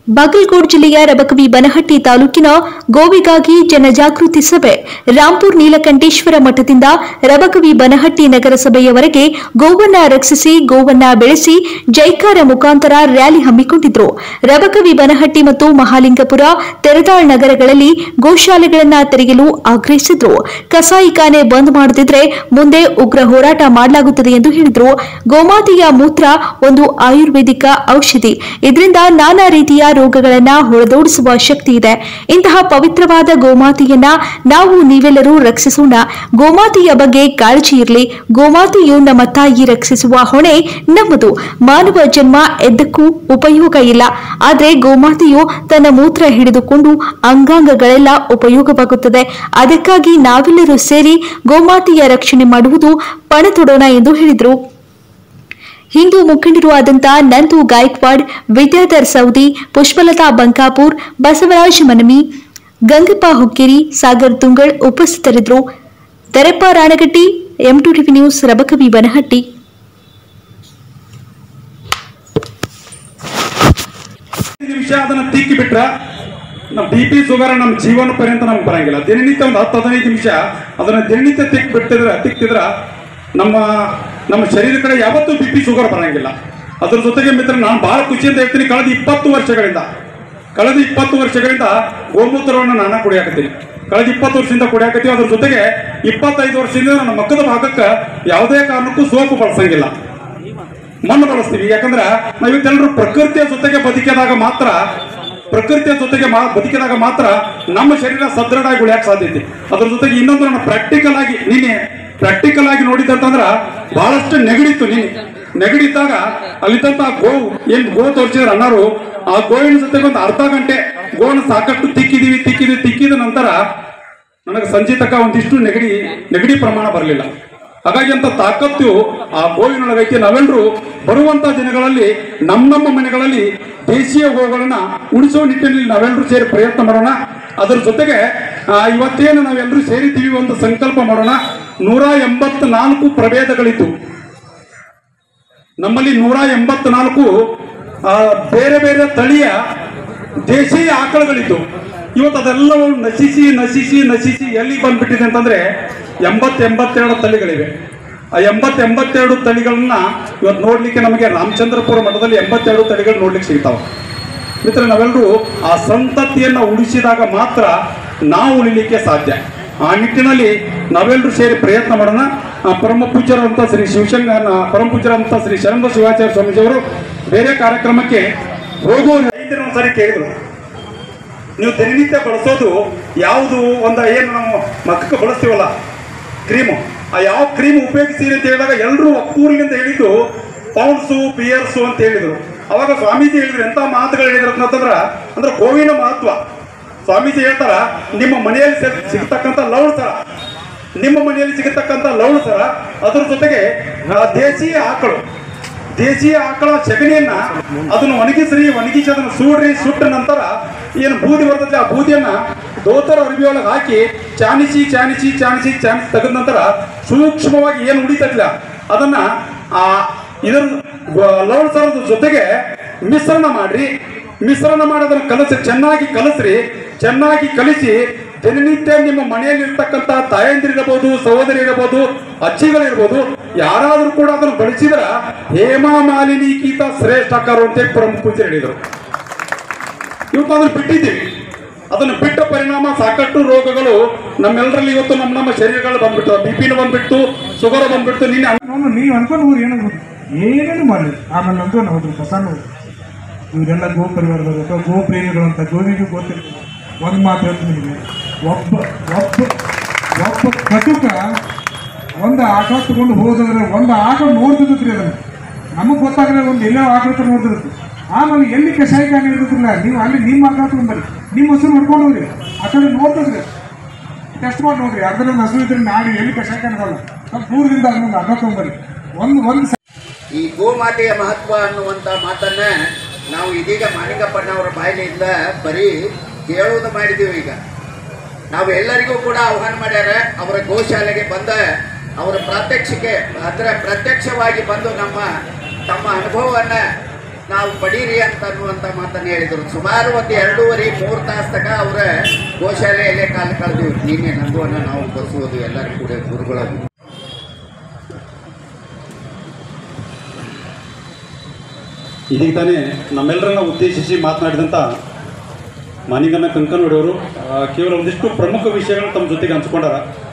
ಬಾಗಲಕೋಟ್ ಜಿಲ್ಲೆಯ ರಬಕವಿ ಬನಹಟ್ಟಿ ತಾಲೂಕಿನ ಗೋವಿಗಾಗಿ ಜನಜಾಗೃತಿ ಸಭೆ ರಾಂಪುರ್ ನೀಲಕಂಠೇಶ್ವರ ಮಠದಿಂದ ರಬಕವಿ ಬನಹಟ್ಟಿ ನಗರಸಭೆಯವರೆಗೆ ಗೋವನ್ನ ರಕ್ಷಿಸಿ ಗೋವನ್ನ ಬೆಳೆಸಿ ಜೈಕಾರ ಮುಖಾಂತರ ರ್ಯಾಲಿ ಹಮ್ಮಿಕೊಂಡಿದ್ರು ರಬಕವಿ ಬನಹಟ್ಟಿ ಮತ್ತು ಮಹಾಲಿಂಗಪುರ ತೆರದಾಳ್ ನಗರಗಳಲ್ಲಿ ಗೋಶಾಲೆಗಳನ್ನ ತೆರೆಯಲು ಆಗ್ರಹಿಸಿದ್ರು ಕಸಾಯಿಖಾನೆ ಬಂದ್ ಮಾಡದಿದ್ರೆ ಮುಂದೆ ಉಗ್ರ ಹೋರಾಟ ಮಾಡಲಾಗುತ್ತದೆ ಎಂದು ಹೇಳಿದ್ರು ಗೋಮಾತೆಯ ಮೂತ್ರ ಒಂದು ಆಯುರ್ವೇದಿಕ ಔಷಧಿ ಇದರಿಂದ ನಾನಾ ರೀತಿಯ ರೋಗಗಳನ್ನ ಹೊಡೆದೋಡಿಸುವ ಶಕ್ತಿ ಇದೆ ಇಂತಹ ಪವಿತ್ರವಾದ ಗೋಮಾತೆಯನ್ನ ನಾವು ನೀವೆಲ್ಲರೂ ರಕ್ಷಿಸೋಣ ಗೋಮಾತೆಯ ಬಗ್ಗೆ ಕಾಳಜಿ ಇರಲಿ ಗೋಮಾತೆಯು ನಮ್ಮ ತಾಯಿ ರಕ್ಷಿಸುವ ಹೊಣೆ ನಮ್ಮದು ಮಾನವ ಜನ್ಮ ಎದ್ದಕ್ಕೂ ಉಪಯೋಗ ಇಲ್ಲ ಆದ್ರೆ ಗೋಮಾತೆಯು ತನ್ನ ಮೂತ್ರ ಹಿಡಿದುಕೊಂಡು ಅಂಗಾಂಗಗಳೆಲ್ಲ ಉಪಯೋಗವಾಗುತ್ತದೆ ಅದಕ್ಕಾಗಿ ನಾವೆಲ್ಲರೂ ಸೇರಿ ಗೋಮಾತೆಯ ರಕ್ಷಣೆ ಮಾಡುವುದು ಪಣ ತೊಡೋಣ ಎಂದು ಹೇಳಿದರು ಹಿಂದೂ ಮುಖಂಡರು ಆದಂತ ನಂದು ಗಾಯಕ್ವಾಡ್ ವಿದ್ಯಾಧರ್ ಸೌದಿ ಪುಷ್ಪಲತಾ ಬಂಕಾಪುರ್ ಬಸವರಾಜ್ ಮನಮಿ ಗಂಗಪ್ಪ ಹುಕ್ಕೇರಿ ಸಾಗರ್ ತುಂಗಳ್ ಉಪಸ್ಥಿತರಿದ್ದರು Darappa Ranagatti M two TV news Rabakavi Banahatti ನಿಮಿಷ ಅದನ್ನ ತಿಕ್ಕಿ ಬಿಟ್ರ ನಮ್ಮ ಬಿ ಪಿ ಶುಗರ್ ನಮ್ಮ ಜೀವನ ಪರ್ಯಂತ ನಮ್ಗೆ ಬರಂಗಿಲ್ಲ ದಿನನಿತ್ಯ ಒಂದು ಹತ್ತು ಹದಿನೈದು ನಿಮಿಷ ಅದನ್ನ ದಿನನಿತ್ಯ ತಿಕ್ ಬಿಟ್ಟಿದ್ರ ತಿಕ್ತಿದ್ರ ನಮ್ಮ ನಮ್ಮ ಶರೀರ ಕಡೆ ಯಾವತ್ತೂ ಬಿ ಪಿ ಶುಗರ್ ಬರಂಗಿಲ್ಲ ಅದ್ರ ಜೊತೆಗೆ ಮಿತ್ರ ನಾನು ಬಹಳ ಖುಷಿಯಿಂದ ಹೇಳ್ತೀನಿ ಕಳೆದ ಇಪ್ಪತ್ತು ವರ್ಷಗಳಿಂದ ಕಳೆದ ಇಪ್ಪತ್ತು ವರ್ಷಗಳಿಂದ ಗೋಮೂತ್ರವನ್ನು ನಾನು ಕುಡಿಯಾಕತ್ತೀನಿ ಕಳೆದ ಇಪ್ಪತ್ತು ವರ್ಷದಿಂದ ಕುಡಿಯಾಕತ್ತೀವಿ ಅದ್ರ ಜೊತೆಗೆ ಇಪ್ಪತ್ತೈದು ವರ್ಷದಿಂದ ನನ್ನ ಮಕ್ಕದ ಭಾಗಕ್ಕೆ ಯಾವುದೇ ಕಾರಣಕ್ಕೂ ಸೋಪು ಬಳಸಂಗಿಲ್ಲ ಮಣ್ಣು ಬಳಸ್ತೀವಿ ಯಾಕಂದ್ರೆ ನಾವಿದ್ದೆಲ್ಲರೂ ಪ್ರಕೃತಿಯ ಜೊತೆಗೆ ಬದುಕಿದಾಗ ಮಾತ್ರ ಪ್ರಕೃತಿಯ ಜೊತೆಗೆ ಮಾ ಬದುಕಿದಾಗ ಮಾತ್ರ ನಮ್ಮ ಶರೀರ ಸದೃಢ ಆಗಿ ಉಳಿಯಕ್ಕೆ ಸಾಧ್ಯತೆ ಅದ್ರ ಜೊತೆಗೆ ಇನ್ನೊಂದು ನಾನು ಪ್ರಾಕ್ಟಿಕಲ್ ಆಗಿ ನೀನೆ ಪ್ರಾಕ್ಟಿಕಲ್ ಆಗಿ ನೋಡಿದ್ದಂತಂದ್ರ ಬಹಳಷ್ಟು ನೆಗಡಿತ್ತು ನೀನು ನೆಗಡಿದ್ದಾಗ ಅಲ್ಲಿದ್ದಂತ ಗೋವು ಏನ್ ಗೋ ತೋರಿಸಿದ್ರೆ ಅಣ್ಣಾರು ಆ ಗೋವಿನ ಜೊತೆಗೆ ಒಂದು ಅರ್ಧ ಗಂಟೆ ಗೋವನ್ನು ಸಾಕಷ್ಟು ತಿಕ್ಕಿದೀವಿ ತಿಕ್ಕಿದೀವಿ ತಿಕ್ಕಿದ ನಂತರ ನನಗೆ ಸಂಜೆ ತನಕ ಒಂದಿಷ್ಟು ನೆಗಡಿ ನೆಗಡಿ ಪ್ರಮಾಣ ಬರಲಿಲ್ಲ ಹಾಗಾಗಿ ಅಂತ ತಾಕತ್ತು ಆ ಗೋವಿನೊಳಗೈತಿ ನಾವೆಲ್ಲರೂ ಬರುವಂತ ದಿನಗಳಲ್ಲಿ ನಮ್ಮ ನಮ್ಮ ಮನೆಗಳಲ್ಲಿ ದೇಶೀಯ ಗೋಗಳನ್ನ ಉಳಿಸೋ ನಿಟ್ಟಿನಲ್ಲಿ ನಾವೆಲ್ಲರೂ ಸೇರಿ ಪ್ರಯತ್ನ ಮಾಡೋಣ ಅದರ ಜೊತೆಗೆ ಆ, ಇವತ್ತೇನು ನಾವೆಲ್ಲರೂ ಸೇರಿದ್ದೀವಿ ಒಂದು ಸಂಕಲ್ಪ ಮಾಡೋಣ ನೂರ ಎಂಬತ್ನಾಲ್ಕು ಪ್ರಭೇದಗಳಿತ್ತು ನಮ್ಮಲ್ಲಿ ನೂರ ಎಂಬತ್ನಾಲ್ಕು ಆ, ಬೇರೆ ಬೇರೆ ತಳಿಯ ದೇಶೀಯ ಆಕಳುಗಳಿದ್ದು ಇವತ್ತು ಅದೆಲ್ಲವೂ ನಶಿಸಿ ನಶಿಸಿ ನಶಿಸಿ ಎಲ್ಲಿ ಬಂದ್ಬಿಟ್ಟಿದೆ ಅಂತಂದ್ರೆ ಎಂಬತ್ ಎಂಬತ್ತೆರಡು ತಳಿಗಳಿವೆ ಆ ಎಂಬತ್ ಎಂಬತ್ತೆರಡು ತಳಿಗಳನ್ನ ಇವತ್ತು ನೋಡ್ಲಿಕ್ಕೆ ನಮಗೆ ರಾಮಚಂದ್ರಪುರ ಮಠದಲ್ಲಿ ಎಂಬತ್ತೆರಡು ತಳಿಗಳು ನೋಡ್ಲಿಕ್ಕೆ ಸಿಗ್ತಾವೆ ಮಿತ್ರ ನಾವೆಲ್ಲರೂ ಆ ಸಂತತಿಯನ್ನು ಉಳಿಸಿದಾಗ ಮಾತ್ರ ನಾವು ಉಳಿಲಿಕ್ಕೆ ಸಾಧ್ಯ ಆ ನಿಟ್ಟಿನಲ್ಲಿ ನಾವೆಲ್ಲರೂ ಸೇರಿ ಪ್ರಯತ್ನ ಮಾಡೋಣ ಆ ಪರಮ ಪೂಜ್ಯರಂತ ಶ್ರೀ ಶಿವಶಂಕ ಪರಮ ಪೂಜ್ಯರಂತ ಶ್ರೀ ಶರಣದ ಶಿವಾಚಾರ್ಯ ಸ್ವಾಮೀಜಿಯವರು ಬೇರೆ ಕಾರ್ಯಕ್ರಮಕ್ಕೆ ಹೋಗುವ ರೈತರು ಒಂದ್ಸರಿ ಕೇಳಿದ್ರು ನೀವು ದಿನನಿತ್ಯ ಬಳಸೋದು ಯಾವುದು ಒಂದು ಏನು ನಾವು ಮಕ್ಕಕ್ಕೆ ಬಳಸ್ತೀವಲ್ಲ ಕ್ರೀಮು ಆ ಯಾವ ಕ್ರೀಮ್ ಉಪಯೋಗಿಸ್ತೀರಿ ಅಂತ ಹೇಳಿದಾಗ ಎಲ್ಲರೂ ಒಕ್ಕೂರಿನಿಂದ ಹೇಳಿದ್ದು ಪೌಂಡ್ಸು ಪಿಯರ್ಸು ಅಂತ ಹೇಳಿದ್ರು ಅವಾಗ ಸ್ವಾಮೀಜಿ ಹೇಳಿದ್ರು ಎಂತ ಮಾತುಗಳು ಹೇಳಿದ್ರು ಅಂತಂದ್ರ ಅಂದ್ರೆ ಗೋವಿನ ಮಹತ್ವ ಸ್ವಾಮೀಜಿ ಹೇಳ್ತಾರ ನಿಮ್ಮ ಮನೆಯಲ್ಲಿ ಸಿಗ್- ಸಿಗ್ತಕ್ಕಂಥ ಲವಣ ಸರ ನಿಮ್ಮ ಮನೆಯಲ್ಲಿ ಸಿಗತಕ್ಕಂಥ ಲವಣ ಸರ ಅದ್ರ ಜೊತೆಗೆ ಆ, ದೇಶೀಯ ಆಕಳು ದೇಶೀಯ ಆಕಳ ಸಗಣಿಯನ್ನ ಅದನ್ನು ಒಣಗಿಸ್ರಿ ಒಣಗಿಸಿ ಅದನ್ನು ಸೂಡ್ರಿ ಸುಟ್ಟ ನಂತರ ಏನು ಬೂದಿ ಬರ್ತದೆ ಆ ಬೂದಿಯನ್ನ ದೋತರ ಅರಿವಿಯೊಳಗೆ ಹಾಕಿ ಚಾನಿಸಿ ಚಾನಿಸಿ ಚಾನಿಸಿ ಚಾನಿಸಿ ತೆಗೆದ ನಂತರ ಸೂಕ್ಷ್ಮವಾಗಿ ಏನು ಉಳಿತೈತಿಲ್ಲ ಅದನ್ನ ಆ ಇದರ ಲವಣ ಸರದ ಜೊತೆಗೆ ಮಿಶ್ರಣ ಮಾಡ್ರಿ ಮಿಶ್ರಣ ಮಾಡಿ ಅದನ್ನು ಕಲಸಿ ಚೆನ್ನಾಗಿ ಕಲಸ್ರಿ ಚೆನ್ನಾಗಿ ಕಲಿಸಿ ದಿನನಿತ್ಯ ನಿಮ್ಮ ಮನೆಯಲ್ಲಿ ಇರ್ತಕ್ಕಂಥ ತಾಯಂದಿರಿರಬಹುದು ಸಹೋದರಿ ಇರಬಹುದು ಅಜ್ಜಿಗಳಿರ್ಬೋದು ಯಾರಾದರೂ ಕೂಡ ಅದನ್ನು ಬಳಸಿದ್ರ ಹೇಮಾ ಮಾಲಿನಿಗೀತ ಶ್ರೇಷ್ಠ ಆಕಾರ ಅಂತ ಪ್ರಮುಖ ಪೂಜೆ ಹೇಳಿದರು ಇವತ್ತು ಅದನ್ನು ಬಿಟ್ಟಿದ್ದೀವಿ ಅದನ್ನು ಬಿಟ್ಟ ಪರಿಣಾಮ ಸಾಕಷ್ಟು ರೋಗಗಳು ನಮ್ಮೆಲ್ಲರಲ್ಲಿ ಇವತ್ತು ನಮ್ಮ ನಮ್ಮ ಶರೀರಗಳು ಬಂದ್ಬಿಟ್ಟು ಬಿ ಪಿನೂ ಬಂದ್ಬಿಟ್ಟು ಶುಗರ್ ಬಂದ್ಬಿಟ್ಟು ನಿನ್ನೆ ಅವನು ನೀವು ಅನ್ಕೊಂಡು ಹೋಗಿ ಏನಾಗ್ಬೋದು ಏನೇನು ಮಾಡಲಿ ಆಮೇಲೆ ನಂದು ಹೋದ್ರು ಹೊಸಾನು ಇವರೆಲ್ಲ ಗೋ ಪರಿವಾರದವರು ಅಥವಾ ಗೋ ಪ್ರೇಮಿಗಳು ಅಂತ ಗೋವಿಗೂ ಗೊತ್ತಿರ್ತದೆ ಒಂದು ಮಾತು ಹೇಳ್ತೀನಿ ನಿಮಗೆ ಒಬ್ಬ ಒಬ್ಬ ಒಬ್ಬ ಕಟುಕ ಒಂದು ಆಕಳ ತಗೊಂಡು ಹೋದ್ರೆ ಒಂದು ಆಕಳ ನೋಡ್ತಿದ್ರಿ ಅದನ್ನು ನಮಗೆ ಗೊತ್ತಾಗಲ್ಲ ಒಂದು ಎಲ್ಲೋ ಆಕಳ ಹತ್ರ ನೋಡ್ತಿರುತ್ತೆ ಆಮೇಲೆ ಎಲ್ಲಿ ಕಷಾಯಖಾನೆ ಇರ್ತಿಲ್ಲ ನೀವು ಅಲ್ಲಿ ನಿಮ್ಮ ಆಕಳ ತಗೊಂಡ್ಬರ್ರಿ ನಿಮ್ಮ ಹೆಸರು ಮಾಡ್ಕೊಂಡು ಹೋಗ್ರಿ ಆ ಕಡೆ ನೋಡ್ತಿದ್ರಿ ಟೆಸ್ಟ್ ಮಾಡಿ ನೋಡ್ರಿ ಅದ್ರಲ್ಲಿ ಹಸು ಇದ್ರೆ ನಾಡಿ ಎಲ್ಲಿ ಕಷಾಯಖಾನೆ ಆಗಲ್ಲ ಸ್ವಲ್ಪ ದೂರದಿಂದ ಅದನ್ನೊಂದು ಅಡ್ಡ ತಗೊಂಡ್ಬರ್ರಿ ಒಂದು ಒಂದು ಈ ಗೋಮಾತೆಯ ಮಹತ್ವ ಅನ್ನುವಂಥ ಮಾತನ್ನ ನಾವು ಇದೀಗ ಮಾಲಿಂಗಪ್ಪಣ್ಣವರ ಬಾಯಿಲಿಂದ ಬರೀ ಕೇಳೋದು ಮಾಡಿದ್ದೀವಿ ಈಗ ನಾವು ಎಲ್ಲರಿಗೂ ಕೂಡ ಆಹ್ವಾನ ಮಾಡ್ಯಾರ ಅವರ ಗೋಶಾಲೆಗೆ ಬಂದ ಅವರ ಪ್ರಾತ್ಯಕ್ಷಿಕೆ ಅಂದರೆ ಪ್ರತ್ಯಕ್ಷವಾಗಿ ಬಂದು ನಮ್ಮ ತಮ್ಮ ಅನುಭವವನ್ನು ನಾವು ಪಡೀರಿ ಅಂತ ಅನ್ನುವಂಥ ಮಾತನ್ನು ಹೇಳಿದರು ಸುಮಾರು ಒಂದು ಎರಡೂವರೆ ಮೂರು ತಾಸು ತನಕ ಅವರ ಗೋಶಾಲೆಯಲ್ಲೇ ಕಾಲ ಕಳೆದಿವಿ ನಿನ್ನೆ ನಂದುವನ್ನ ನಾವು ಬಸ್ಸೋದು ಎಲ್ಲರೂ ಕೂಡ ಗುರುಗಳಾಗಿ ಇದೀಗ ತಾನೇ ನಮ್ಮೆಲ್ಲರನ್ನ ಉದ್ದೇಶಿಸಿ ಮಾತನಾಡಿದಂಥ ಮಾನಿಗನ್ನ ಕಂಕನೋಡಿಯವರು ಕೇವಲ ಒಂದಿಷ್ಟು ಪ್ರಮುಖ ವಿಷಯಗಳನ್ನು ತಮ್ಮ ಜೊತೆಗೆ ಹಂಚ್ಕೊಂಡಾರ